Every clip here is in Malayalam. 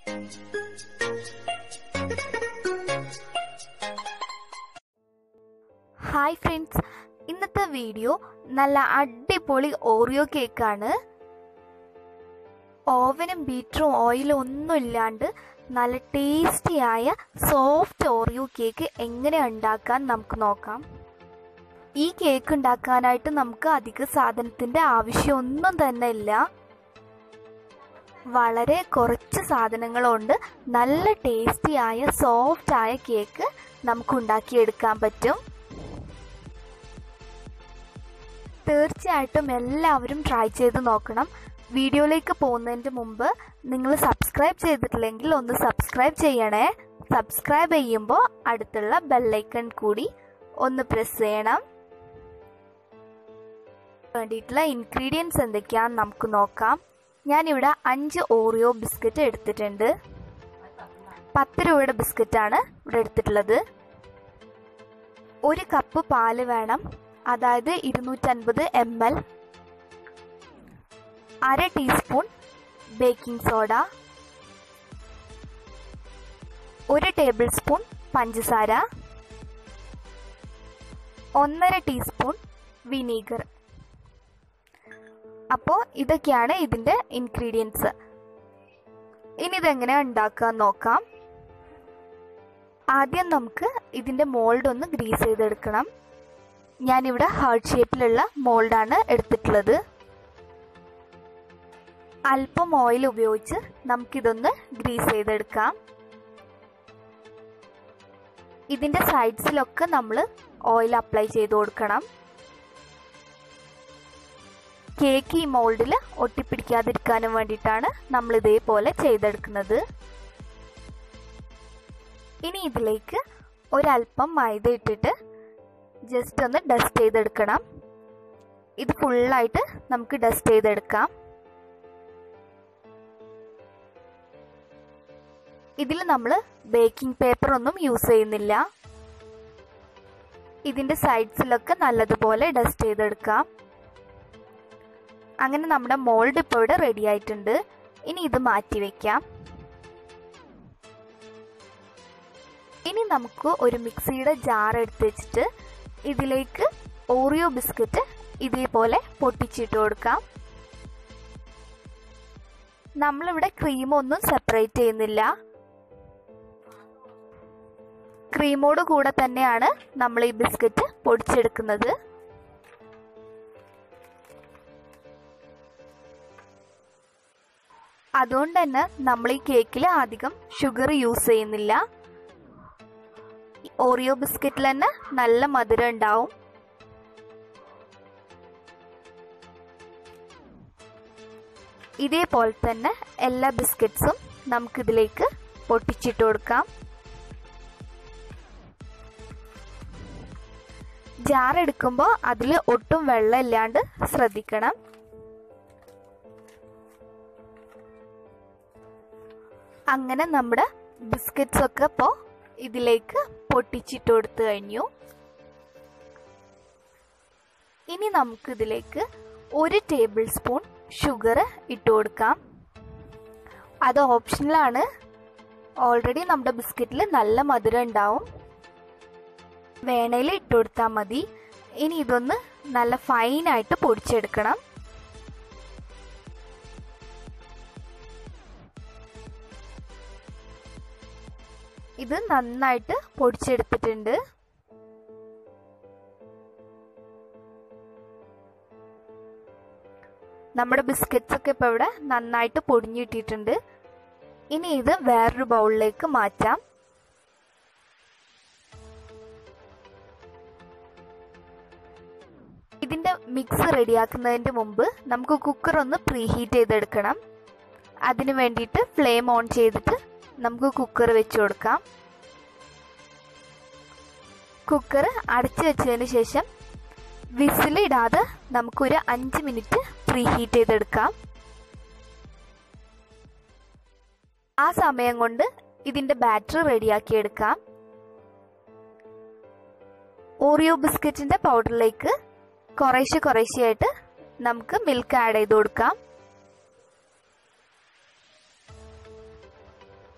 ഹായ് ഫ്രണ്ട്സ് ഇന്നത്തെ വീഡിയോ നല്ല അടിപൊളി ഓറിയോ കേക്കാണ് ഓവനും ബീറ്ററും ഓയിലും ഒന്നും ഇല്ലാണ്ട് നല്ല ടേസ്റ്റിയായ സോഫ്റ്റ് ഓറിയോ കേക്ക് എങ്ങനെ ഉണ്ടാക്കാൻ നമുക്ക് നോക്കാം ഈ കേക്ക് ഉണ്ടാക്കാനായിട്ട് നമുക്ക് അധിക സാധനത്തിന്റെ ആവശ്യമൊന്നും തന്നെ ഇല്ല വളരെ കുറച്ച് സാധനങ്ങൾ കൊണ്ട് നല്ല ടേസ്റ്റിയായ സോഫ്റ്റ് ആയ കേക്ക് നമുക്ക് ഉണ്ടാക്കിയെടുക്കാൻ പറ്റും തീർച്ചയായിട്ടും എല്ലാവരും ട്രൈ ചെയ്ത് നോക്കണം വീഡിയോയിലേക്ക് പോകുന്നതിന് മുമ്പ് നിങ്ങൾ സബ്സ്ക്രൈബ് ചെയ്തിട്ടില്ലെങ്കിൽ ഒന്ന് സബ്സ്ക്രൈബ് ചെയ്യണേ സബ്സ്ക്രൈബ് ചെയ്യുമ്പോൾ അടുത്തുള്ള ബെല്ലൈക്കൺ കൂടി ഒന്ന് പ്രസ് ചെയ്യണം വേണ്ടിയിട്ടുള്ള ഇൻഗ്രീഡിയൻസ് എന്തൊക്കെയാണെന്ന് നമുക്ക് നോക്കാം ഞാനിവിടെ അഞ്ച് ഓറിയോ ബിസ്ക്കറ്റ് എടുത്തിട്ടുണ്ട് പത്ത് രൂപയുടെ ബിസ്ക്കറ്റാണ് ഇവിടെ എടുത്തിട്ടുള്ളത് ഒരു കപ്പ് പാല് വേണം അതായത് ഇരുന്നൂറ്റൻപത് എം എൽ അര ടീസ്പൂൺ ബേക്കിംഗ് സോഡ ഒരു ടേബിൾ സ്പൂൺ പഞ്ചസാര ഒന്നര ടീസ്പൂൺ വിനീഗർ അപ്പോൾ ഇതൊക്കെയാണ് ഇതിൻ്റെ ഇൻഗ്രീഡിയൻസ് ഇനി ഇതെങ്ങനെ ഉണ്ടാക്കാൻ നോക്കാം ആദ്യം നമുക്ക് ഇതിൻ്റെ മോൾഡ് ഒന്ന് ഗ്രീസ് ചെയ്തെടുക്കണം ഞാനിവിടെ ഹാർട്ട് ഷേപ്പിലുള്ള മോൾഡാണ് എടുത്തിട്ടുള്ളത് അല്പം ഓയിൽ ഉപയോഗിച്ച് നമുക്കിതൊന്ന് ഗ്രീസ് ചെയ്തെടുക്കാം ഇതിൻ്റെ സൈഡ്സിലൊക്കെ നമ്മൾ ഓയിൽ അപ്ലൈ ചെയ്ത് കൊടുക്കണം കേക്ക് ഈ മോൾഡിൽ ഒട്ടിപ്പിടിക്കാതിരിക്കാനും വേണ്ടിയിട്ടാണ് നമ്മൾ ഇതേപോലെ ചെയ്തെടുക്കുന്നത് ഇനി ഇതിലേക്ക് ഒരല്പം മൈദ ഇട്ടിട്ട് ജസ്റ്റ് ഒന്ന് ഡസ്റ്റ് ചെയ്തെടുക്കണം ഇത് ഫുള്ളായിട്ട് നമുക്ക് ഡസ്റ്റ് ചെയ്തെടുക്കാം ഇതിൽ നമ്മൾ ബേക്കിംഗ് പേപ്പർ ഒന്നും യൂസ് ചെയ്യുന്നില്ല ഇതിൻ്റെ സൈഡ്സിലൊക്കെ നല്ലതുപോലെ ഡസ്റ്റ് ചെയ്തെടുക്കാം അങ്ങനെ നമ്മുടെ മോൾഡ് ഇപ്പോൾ ഇവിടെ റെഡി ആയിട്ടുണ്ട് ഇനി ഇത് മാറ്റി വെക്കാം ഇനി നമുക്ക് ഒരു മിക്സിയുടെ ജാർ എടുത്ത് വെച്ചിട്ട് ഇതിലേക്ക് ഓറിയോ ബിസ്ക്കറ്റ് ഇതേപോലെ പൊട്ടിച്ചിട്ട് കൊടുക്കാം നമ്മളിവിടെ ക്രീമൊന്നും സെപ്പറേറ്റ് ചെയ്യുന്നില്ല ക്രീമോട് കൂടെ തന്നെയാണ് നമ്മൾ ഈ ബിസ്ക്കറ്റ് പൊടിച്ചെടുക്കുന്നത് അതുകൊണ്ട് തന്നെ നമ്മൾ ഈ കേക്കിൽ അധികം ഷുഗർ യൂസ് ചെയ്യുന്നില്ല ഓറിയോ ബിസ്ക്കറ്റിൽ തന്നെ നല്ല മധുരം ഉണ്ടാവും ഇതേപോലെ തന്നെ എല്ലാ ബിസ്ക്കറ്റ്സും നമുക്കിതിലേക്ക് പൊട്ടിച്ചിട്ട് കൊടുക്കാം ജാർ എടുക്കുമ്പോൾ അതിൽ ഒട്ടും വെള്ളം ഇല്ലാണ്ട് ശ്രദ്ധിക്കണം അങ്ങനെ നമ്മുടെ ബിസ്ക്കറ്റ്സ് ഒക്കെ ഇപ്പോൾ ഇതിലേക്ക് പൊട്ടിച്ചിട്ട് കൊടുത്തു കഴിഞ്ഞു ഇനി നമുക്ക് ഇതിലേക്ക് ഒരു ടേബിൾ സ്പൂൺ ഷുഗർ ഇട്ട് കൊടുക്കാം അത് ഓപ്ഷണലാണ് ഓൾറെഡി നമ്മുടെ ബിസ്ക്കറ്റിൽ നല്ല മധുരം ഉണ്ടാവും വേണയിൽ ഇട്ട് കൊടുത്താൽ മതി ഇനി ഇതൊന്ന് നല്ല ഫൈനായിട്ട് പൊടിച്ചെടുക്കണം ഇത് നന്നായിട്ട് പൊടിച്ചെടുത്തിട്ടുണ്ട് നമ്മുടെ ബിസ്ക്കറ്റ്സ് ഒക്കെ ഇപ്പോൾ ഇവിടെ നന്നായിട്ട് പൊടിഞ്ഞിട്ടിട്ടുണ്ട് ഇനി ഇത് വേറൊരു ബൗളിലേക്ക് മാറ്റാം ഇതിൻ്റെ മിക്സ് റെഡിയാക്കുന്നതിന് മുമ്പ് നമുക്ക് കുക്കർ ഒന്ന് പ്രീ ഹീറ്റ് ചെയ്തെടുക്കണം അതിന് വേണ്ടിയിട്ട് ഫ്ലെയിം ഓൺ ചെയ്തിട്ട് നമുക്ക് കുക്കർ വെച്ച് കൊടുക്കാം കുക്കർ അടച്ചു വെച്ചതിന് ശേഷം വിസിലിടാതെ നമുക്കൊരു അഞ്ച് മിനിറ്റ് പ്രീ ഹീറ്റ് ചെയ്തെടുക്കാം ആ സമയം കൊണ്ട് ഇതിൻ്റെ ബാറ്ററി റെഡിയാക്കി എടുക്കാം ഓറിയോ ബിസ്ക്കറ്റിൻ്റെ പൗഡറിലേക്ക് കുറേശ്ശെ കുറേശ്ശെയായിട്ട് നമുക്ക് മിൽക്ക് ആഡ് ചെയ്ത് കൊടുക്കാം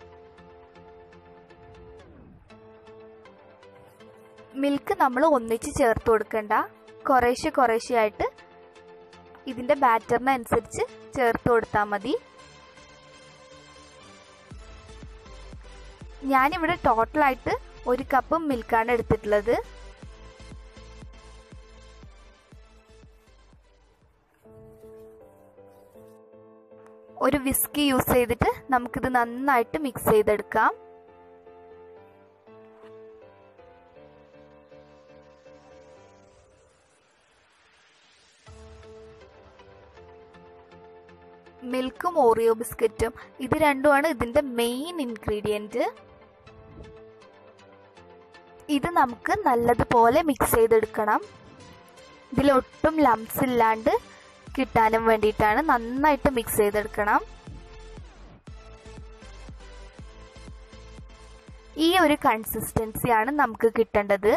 മിൽക്ക് നമ്മൾ ഒന്നിച്ച് ചേർത്ത് കൊടുക്കണ്ട കുറേശ്ശെ കുറേശ്ശെ ആയിട്ട് ഇതിൻ്റെ ബാറ്ററിനനുസരിച്ച് ചേർത്ത് കൊടുത്താൽ മതി ഞാനിവിടെ ടോട്ടലായിട്ട് ഒരു കപ്പ് മിൽക്കാണ് എടുത്തിട്ടുള്ളത് ഒരു വിസ്കി യൂസ് ചെയ്തിട്ട് നമുക്കിത് നന്നായിട്ട് മിക്സ് ചെയ്തെടുക്കാം മിൽക്കും ഓറിയോ ബിസ്ക്കറ്റും ഇത് രണ്ടുമാണ് ഇതിൻ്റെ മെയിൻ ഇൻഗ്രീഡിയൻറ്റ് ഇത് നമുക്ക് നല്ലതുപോലെ മിക്സ് ചെയ്തെടുക്കണം ഇതിലൊട്ടും ലംസ് ഇല്ലാണ്ട് കിട്ടാനും വേണ്ടിയിട്ടാണ് നന്നായിട്ട് മിക്സ് ചെയ്തെടുക്കണം ഈ ഒരു കൺസിസ്റ്റൻസിയാണ് നമുക്ക് കിട്ടേണ്ടത്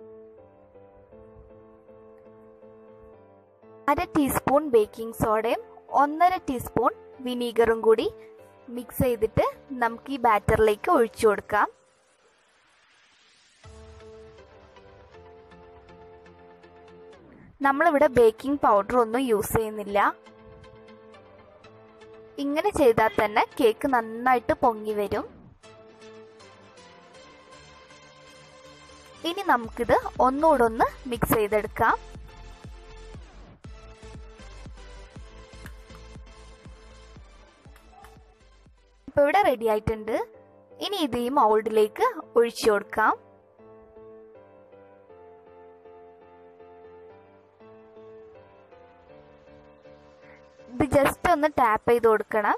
അര ടീസ്പൂൺ ബേക്കിംഗ് സോഡയും ഒന്നര ടീസ്പൂൺ വിനീഗറും കൂടി മിക്സ് ചെയ്തിട്ട് നമുക്ക് ഈ ബാറ്ററിലേക്ക് ഒഴിച്ചു കൊടുക്കാം നമ്മളിവിടെ ബേക്കിംഗ് പൗഡർ ഒന്നും യൂസ് ചെയ്യുന്നില്ല ഇങ്ങനെ ചെയ്താൽ തന്നെ കേക്ക് നന്നായിട്ട് പൊങ്ങി വരും ഇനി നമുക്കിത് ഒന്നുകൂടെ ഒന്ന് മിക്സ് ചെയ്തെടുക്കാം ഇപ്പൊ ഇവിടെ റെഡി ആയിട്ടുണ്ട് ഇനി ഇത് ഈ മൗൾഡിലേക്ക് ഒഴിച്ചു കൊടുക്കാം ഇത് ജസ്റ്റ് ഒന്ന് ടാപ്പ് ചെയ്ത് കൊടുക്കണം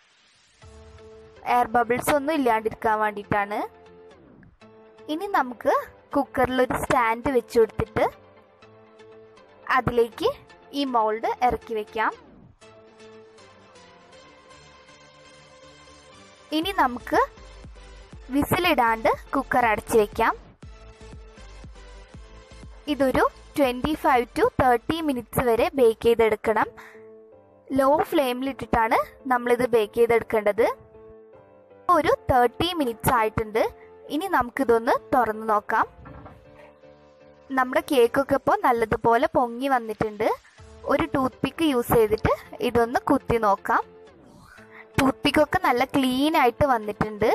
എയർ ബബിൾസ് ഒന്നും ഇല്ലാണ്ടിരിക്കാൻ വേണ്ടിയിട്ടാണ് ഇനി നമുക്ക് കുക്കറിൽ ഒരു സ്റ്റാൻഡ് വെച്ച് കൊടുത്തിട്ട് അതിലേക്ക് ഈ മൗൾഡ് ഇറക്കി വെക്കാം ഇനി നമുക്ക് വിസിലിടാണ്ട് കുക്കർ അടച്ചു വെക്കാം ഇതൊരു twenty five to thirty minutes വരെ ബേക്ക് ചെയ്തെടുക്കണം ലോ ഫ്ലെയിമിലിട്ടിട്ടാണ് നമ്മളിത് ബേക്ക് ചെയ്തെടുക്കേണ്ടത് ഒരു തേർട്ടി മിനിറ്റ്സ് ആയിട്ടുണ്ട് ഇനി നമുക്കിതൊന്ന് തുറന്നു നോക്കാം നമ്മുടെ കേക്കൊക്കെ ഇപ്പോൾ നല്ലതുപോലെ പൊങ്ങി വന്നിട്ടുണ്ട് ഒരു ടൂത്ത് പിക്ക് യൂസ് ചെയ്തിട്ട് ഇതൊന്ന് കുത്തി നോക്കാം ടൂത്ത് പിക്കൊക്കെ നല്ല ക്ലീൻ ആയിട്ട് വന്നിട്ടുണ്ട്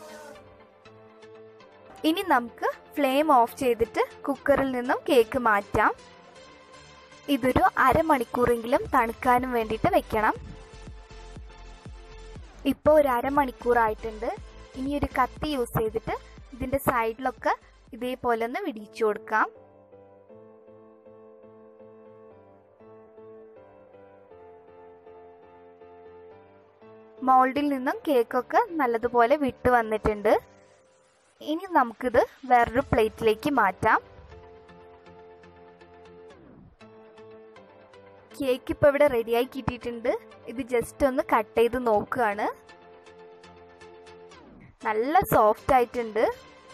ഇനി നമുക്ക് ഫ്ലെയിം ഓഫ് ചെയ്തിട്ട് കുക്കറിൽ നിന്നും കേക്ക് മാറ്റാം ഇതൊരു അരമണിക്കൂറെങ്കിലും തണുക്കാനും വേണ്ടിയിട്ട് വെക്കണം ഇപ്പോൾ ഒരു അരമണിക്കൂറായിട്ടുണ്ട് ഇനി ഒരു കത്തി യൂസ് ചെയ്തിട്ട് ഇതിൻ്റെ സൈഡിലൊക്കെ ഇതേപോലെ ഒന്ന് വിടിയിച്ചു കൊടുക്കാം മോൾഡിൽ നിന്നും കേക്കൊക്കെ നല്ലതുപോലെ വിട്ട് വന്നിട്ടുണ്ട് ഇനി നമുക്കിത് വേറൊരു പ്ലേറ്റിലേക്ക് മാറ്റാം കേക്ക് ഇപ്പോൾ ഇവിടെ റെഡിയായി കിട്ടിയിട്ടുണ്ട് ഇത് ജസ്റ്റ് ഒന്ന് കട്ട് ചെയ്ത് നോക്കുകയാണ് നല്ല സോഫ്റ്റ് ആയിട്ടുണ്ട്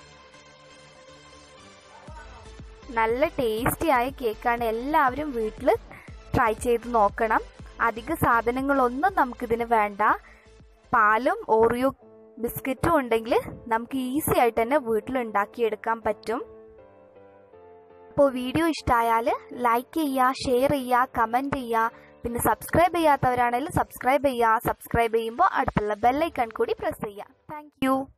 നല്ല ടേസ്റ്റി ആയ കേക്കാണ് എല്ലാവരും വീട്ടിൽ ട്രൈ ചെയ്ത് നോക്കണം അധിക സാധനങ്ങളൊന്നും നമുക്കിതിന് വേണ്ട പാലും ഓറിയോ ബിസ്ക്കറ്റും ഉണ്ടെങ്കിൽ നമുക്ക് ഈസി ആയിട്ട് തന്നെ വീട്ടിൽ ഉണ്ടാക്കിയെടുക്കാൻ പറ്റും അപ്പോൾ വീഡിയോ ഇഷ്ടമായാൽ ലൈക്ക് ചെയ്യുക ഷെയർ ചെയ്യുക കമൻറ്റ് ചെയ്യുക പിന്നെ സബ്സ്ക്രൈബ് ചെയ്യാത്തവരാണെങ്കിൽ സബ്സ്ക്രൈബ് ചെയ്യുക സബ്സ്ക്രൈബ് ചെയ്യുമ്പോൾ അടുത്തുള്ള ബെല്ലൈക്കൺ കൂടി പ്രസ് ചെയ്യുക താങ്ക്